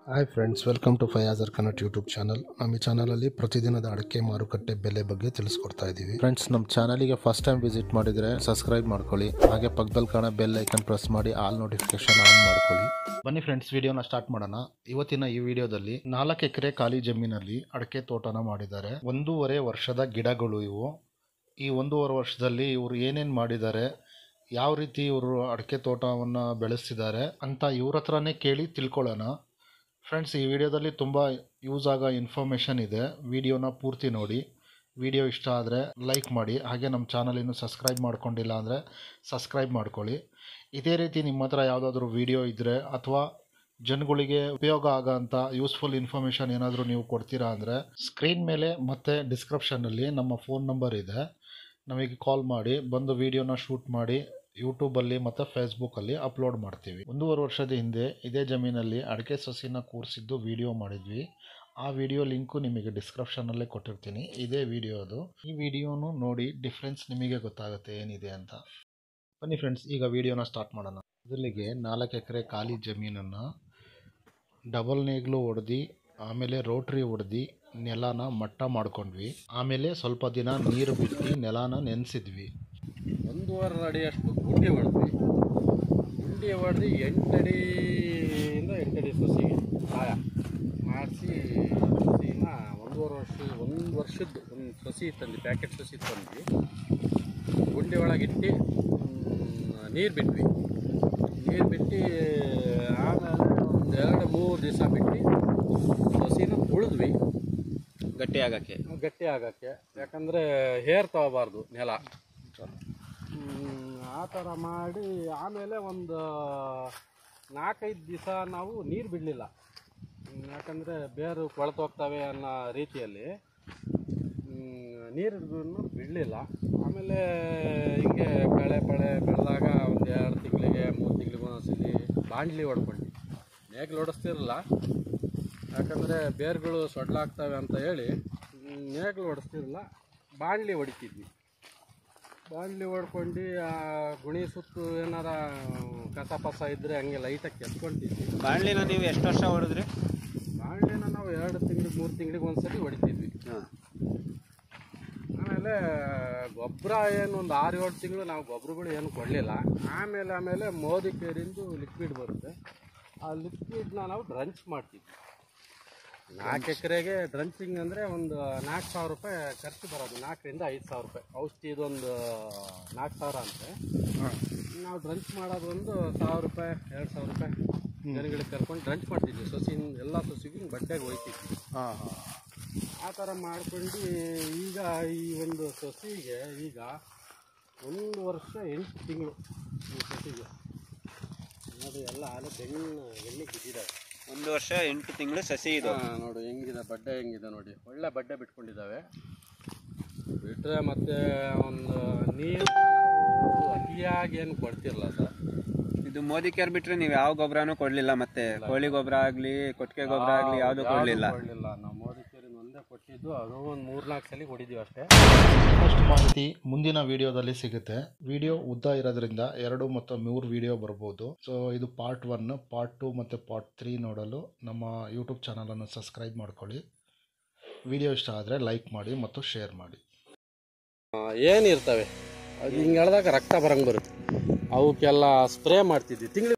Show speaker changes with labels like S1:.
S1: hi friends welcome to ಫಯಾಜರ್ ಕನ್ನಟ್ YouTube channel ನಮ್ಮ ಈ ಚಾನಲಲ್ಲಿ ಪ್ರತಿದಿನದ ಅಡಿಕೆ ಮಾರುಕಟ್ಟೆ ಬೆಲೆ ಬಗ್ಗೆ ತಿಳಿಸ್ಕೊಡ್ತಾ ಇದ್ದೀವಿ ಫ್ರೆಂಡ್ಸ್ ನಮ್ಮ ಚಾನಲಿಗೆ ಫಸ್ಟ್ ಟೈಮ್ ವಿಸಿಟ್ ಮಾಡಿದರೆ ಸಬ್ಸ್ಕ್ರೈಬ್ ಮಾಡ್ಕೊಳ್ಳಿ ಹಾಗೆ ಪಕ್ಕದಲ್ಲಿ ಕಾಣೋ ಬೆಲ್ ಐಕನ್ ಪ್ರೆಸ್ ಮಾಡಿ ಆಲ್ ನೋಟಿಫಿಕೇಶನ್ ಆನ್ ಮಾಡ್ಕೊಳ್ಳಿ ಬನ್ನಿ ಫ್ರೆಂಡ್ಸ್ ವಿಡಿಯೋನ ಸ್ಟಾರ್ಟ್ ಮಾಡೋಣ ಇವತ್ತಿನ ಈ ವಿಡಿಯೋದಲ್ಲಿ ನಾಲ್ಕು ಎಕರೆ ಖಾಲಿ ಜಮೀನಲ್ಲಿ ಅಡಿಕೆ ತೋಟನ ಮಾಡಿದ್ದಾರೆ ಒಂದೂವರೆ ವರ್ಷದ ಗಿಡಗಳು ಇವು ಈ ಒಂದೂವರೆ ವರ್ಷದಲ್ಲಿ ಇವರು ಏನೇನು ಮಾಡಿದ್ದಾರೆ ಯಾವ ರೀತಿ ಇವರು ಅಡಿಕೆ ತೋಟವನ್ನು ಬೆಳೆಸ್ತಿದ್ದಾರೆ ಅಂತ ಇವ್ರ ಹತ್ರನೇ ಕೇಳಿ ತಿಳ್ಕೊಳ್ಳೋಣ ಫ್ರೆಂಡ್ಸ್ ಈ ವಿಡಿಯೋದಲ್ಲಿ ತುಂಬ ಯೂಸ್ ಆಗೋ ಇನ್ಫಾರ್ಮೇಷನ್ ಇದೆ ವಿಡಿಯೋನ ಪೂರ್ತಿ ನೋಡಿ ವಿಡಿಯೋ ಇಷ್ಟ ಆದರೆ ಲೈಕ್ ಮಾಡಿ ಹಾಗೆ ನಮ್ಮ ಚಾನಲ್ ಇನ್ನೂ ಸಬ್ಸ್ಕ್ರೈಬ್ ಮಾಡ್ಕೊಂಡಿಲ್ಲ ಅಂದರೆ ಸಬ್ಸ್ಕ್ರೈಬ್ ಮಾಡ್ಕೊಳ್ಳಿ ಇದೇ ರೀತಿ ನಿಮ್ಮ ಹತ್ರ ಯಾವುದಾದ್ರೂ ವಿಡಿಯೋ ಇದ್ದರೆ ಅಥವಾ ಜನಗಳಿಗೆ ಉಪಯೋಗ ಆಗೋಂಥ ಯೂಸ್ಫುಲ್ ಇನ್ಫಾರ್ಮೇಷನ್ ಏನಾದರೂ ನೀವು ಕೊಡ್ತೀರಾ ಅಂದರೆ ಸ್ಕ್ರೀನ್ ಮೇಲೆ ಮತ್ತು ಡಿಸ್ಕ್ರಿಪ್ಷನಲ್ಲಿ ನಮ್ಮ ಫೋನ್ ನಂಬರ್ ಇದೆ ನಮಗೆ ಕಾಲ್ ಮಾಡಿ ಬಂದು ವಿಡಿಯೋನ ಶೂಟ್ ಮಾಡಿ ಯೂಟ್ಯೂಬಲ್ಲಿ ಮತ್ತು ಫೇಸ್ಬುಕ್ಕಲ್ಲಿ ಅಪ್ಲೋಡ್ ಮಾಡ್ತೀವಿ ಒಂದೂವರೆ ವರ್ಷದ ಹಿಂದೆ ಇದೇ ಜಮೀನಲ್ಲಿ ಅಡಿಕೆ ಸಸಿನ ಕೂರಿಸಿದ್ದು ವಿಡಿಯೋ ಮಾಡಿದ್ವಿ ಆ ವಿಡಿಯೋ ಲಿಂಕು ನಿಮಗೆ ಡಿಸ್ಕ್ರಿಪ್ಷನಲ್ಲೇ ಕೊಟ್ಟಿರ್ತೀನಿ ಇದೇ ವಿಡಿಯೋ ಅದು ಈ ವಿಡಿಯೋನು ನೋಡಿ ಡಿಫ್ರೆನ್ಸ್ ನಿಮಗೆ ಗೊತ್ತಾಗುತ್ತೆ ಏನಿದೆ ಅಂತ ಬನ್ನಿ ಫ್ರೆಂಡ್ಸ್ ಈಗ ವಿಡಿಯೋನ ಸ್ಟಾರ್ಟ್ ಮಾಡೋಣ ಮೊದಲಿಗೆ ನಾಲ್ಕು ಎಕರೆ ಖಾಲಿ ಜಮೀನನ್ನು ಡಬಲ್ ನೇಗ್ಲು ಹೊಡೆದು ಆಮೇಲೆ ರೋಟ್ರಿ ಹೊಡೆದು ನೆಲನ ಮಟ್ಟ ಮಾಡ್ಕೊಂಡ್ವಿ ಆಮೇಲೆ ಸ್ವಲ್ಪ ದಿನ ನೀರು ಬಿಟ್ಟು ನೆಲನ ನೆನೆಸಿದ್ವಿ
S2: ಒಂದೂವರೆ ಅಡಿಯಷ್ಟು ಗುಂಡಿ ಹೊಡೆದ್ವಿ ಗುಂಡಿ ಹೊಡೆದು ಎಂಟಡಿಯಿಂದ ಎಂಟಡಿ ಸಸಿಗೆ ಸಹಾಯ ಮಾಡಿಸಿ ಸಸಿನ ಒಂದೂವರೆ ವರ್ಷ ಒಂದು ವರ್ಷದ್ದು ಒಂದು ಸಸಿ ತಂದು ಪ್ಯಾಕೆಟ್ ಸಸಿ ತಂದ್ವಿ ಗುಂಡಿ ಒಳಗಿಟ್ಟು ನೀರು ಬಿಟ್ವಿ ನೀರು ಬಿಟ್ಟು ಆಮೇಲೆ ಒಂದು ಎರಡು ಮೂರು ದಿವಸ ಬಿಟ್ಟು ಸಸಿನ ತುಳಿದ್ವಿ
S3: ಗಟ್ಟಿ ಆಗಕ್ಕೆ
S2: ಗಟ್ಟಿ ಆಗಕ್ಕೆ ಯಾಕಂದರೆ ಹೇರ್ ತಗೋಬಾರ್ದು ನೆಲ ಹ್ಮ್, ಆ ಥರ ಮಾಡಿ ಆಮೇಲೆ ಒಂದು ನಾಲ್ಕೈದು ದಿವಸ ನಾವು ನೀರು ಬಿಡಲಿಲ್ಲ ಯಾಕಂದರೆ ಬೇರು ಕೊಳೆತೋಗ್ತವೆ ಅನ್ನೋ ರೀತಿಯಲ್ಲಿ ನೀರು ಬಿಡಲಿಲ್ಲ ಆಮೇಲೆ ಹಿಂಗೆ ಬೆಳೆ ಬೆಳೆ ಬೆಳೆದಾಗ ಒಂದು ಎರಡು ತಿಂಗಳಿಗೆ ಮೂರು ತಿಂಗಳಿಗೆ ಒಂದೊಂದ್ಸಲಿ ಬಾಂಡ್ಲಿ ಹೊಡ್ಕೊಂಡ್ವಿ ನೇಗ್ಲು ಹೊಡೆಸ್ತಿರಲ್ಲ ಯಾಕಂದರೆ ಬೇರುಗಳು ಸೊಡ್ಲಾಗ್ತವೆ ಅಂತ ಹೇಳಿ ಹ್ಮ್, ನೇಗ್ಲು ಹೊಡೆಸ್ತಿರಲ್ಲ ಬಾಂಡ್ಲಿ ಹೊಡಿತಿದ್ವಿ ಬಾಂಡ್ಲಿ ಹೊಡ್ಕೊಂಡು ಆ ಗುಣಿ ಸುತ್ತು ಏನಾರ ಕಸ ಪಸ ಇದ್ದರೆ ಹಂಗೆ ಲೈಟಾಗಿ ಕೆತ್ಕೊಂತಿದ್ವಿ
S3: ಬಾಣ್ಲಿನ ನೀವು ಎಷ್ಟು ವರ್ಷ ಹೊಡೆದ್ರಿ
S2: ಬಾಂಡ್ಲಿನ ನಾವು ಎರಡು ತಿಂಗಳಿಗೆ ಮೂರು ತಿಂಗಳಿಗೆ ಒಂದ್ಸತಿ ಹೊಡಿತಿದ್ವಿ ಆಮೇಲೆ ಗೊಬ್ಬರ ಏನು ಒಂದು ಆರು ಏಳು ತಿಂಗಳು ನಾವು ಗೊಬ್ಬರಗಳು ಏನು ಕೊಡಲಿಲ್ಲ ಆಮೇಲೆ ಆಮೇಲೆ ಮೋದಿ ಕೇರಿಂದು ಲಿಕ್ವಿಡ್ ಬರುತ್ತೆ ಆ ಲಿಕ್ವಿಡ್ನ ನಾವು ಡ್ರಂಚ್ ಮಾಡ್ತಿದ್ವಿ ನಾಲ್ಕು ಎಕರೆಗೆ ಡ್ರಂಚಿಂಗ್ ಅಂದರೆ ಒಂದು ನಾಲ್ಕು ಸಾವಿರ ರೂಪಾಯಿ ಖರ್ಚು ಬರೋದು ನಾಲ್ಕರಿಂದ ಐದು ಸಾವಿರ ರೂಪಾಯಿ ಔಷಧಿ ಇದೊಂದು ನಾಲ್ಕು ಸಾವಿರ ಅಂತೆ ನಾವು ಡ್ರಂಚ್ ಮಾಡೋದು ಒಂದು ಸಾವಿರ ರೂಪಾಯಿ ಎರಡು ಸಾವಿರ ರೂಪಾಯಿ ಜನಗಳಿಗೆ ಕರ್ಕೊಂಡು ಡ್ರಂಚ್ ಮಾಡ್ತಿದ್ವಿ ಸೊಸಿನ ಎಲ್ಲ ಸೊಸಿಗೂ ಬಡ್ಡೆಗೆ ಹೋಯ್ತಿದ್ವಿ
S1: ಹಾಂ ಹಾಂ
S2: ಆ ಥರ ಮಾಡ್ಕೊಂಡು ಈಗ ಈ ಒಂದು ಸಸಿಗೆ ಈಗ ಒಂದು ವರ್ಷ ಎಂಟು ತಿಂಗಳು ಈ ಸಸಿಗೆ ನೋಡಿ ಎಲ್ಲ ಹಾಲು ಬೆಣ್ಣು ಎಣ್ಣೆ ಬಿದ್ದಿದ್ದಾವೆ
S3: ಒಂದು ವರ್ಷ ಎಂಟು ತಿಂಗಳು ಸಸಿ ಇದು
S2: ಹಾ, ನೋಡು ಹೆಂಗಿದೆ ಬಡ್ಡೆ ಹೆಂಗಿದೆ ನೋಡಿ ಒಳ್ಳೆ ಬಡ್ಡೆ ಬಿಟ್ಕೊಂಡಿದ್ದಾವೆ ಬಿಟ್ಟರೆ ಮತ್ತೆ ಒಂದು ನೀರು ನಾವು ಅತಿಯಾಗಿ ಏನು ಕೊಡ್ತಿರಲ್ಲ ಸರ್
S3: ಇದು ಮೋದಿ ಕೇರ್ ಬಿಟ್ರೆ ನೀವು ಯಾವ ಗೊಬ್ಬರನೂ ಕೊಡ್ಲಿಲ್ಲ ಮತ್ತೆ ಕೋಳಿ ಗೊಬ್ಬರ ಆಗ್ಲಿ ಕೊಟ್ಟಿಗೆ ಗೊಬ್ಬರ ಆಗ್ಲಿ ಯಾವ್ದು ಕೊಡ್ಲಿಲ್ಲ
S2: ಕೊಡಲಿಲ್ಲ ನಾವು ಮೋದಿ ಕೇರಿನ ಒಂದೇ ಕೊಟ್ಟಿದ್ದು ಅದು ಒಂದು ಮೂರ್ನಾಲ್ಕು ಸಲ ಹೊಡಿದೀವಿ ಅಷ್ಟೇ
S1: ಇನ್ನಷ್ಟು ಮಾಹಿತಿ ಮುಂದಿನ ವಿಡಿಯೋದಲ್ಲಿ ಸಿಗುತ್ತೆ ವಿಡಿಯೋ ಉದ್ದ ಇರೋದ್ರಿಂದ ಎರಡು ಮತ್ತು ಮೂರು ವಿಡಿಯೋ ಬರ್ಬೋದು ಸೊ ಇದು ಪಾರ್ಟ್ ಒನ್ ಪಾರ್ಟ್ ಟು ಮತ್ತು ಪಾರ್ಟ್ ತ್ರೀ ನೋಡಲು ನಮ್ಮ ಯೂಟ್ಯೂಬ್ ಚಾನಲನ್ನು ಸಬ್ಸ್ಕ್ರೈಬ್ ಮಾಡ್ಕೊಳ್ಳಿ ವಿಡಿಯೋ ಇಷ್ಟ ಆದರೆ ಲೈಕ್ ಮಾಡಿ ಮತ್ತು ಶೇರ್ ಮಾಡಿ
S2: ಏನಿರ್ತವೆ ಅದು ಹಿಂಗೆ ಎಳ್ದಾಗ ರಕ್ತ ಬರಂಗೆ ಬರುತ್ತೆ ಅವಕ್ಕೆಲ್ಲ ಸ್ಪ್ರೇ ಮಾಡ್ತಿದ್ವಿ ತಿಂಗಳು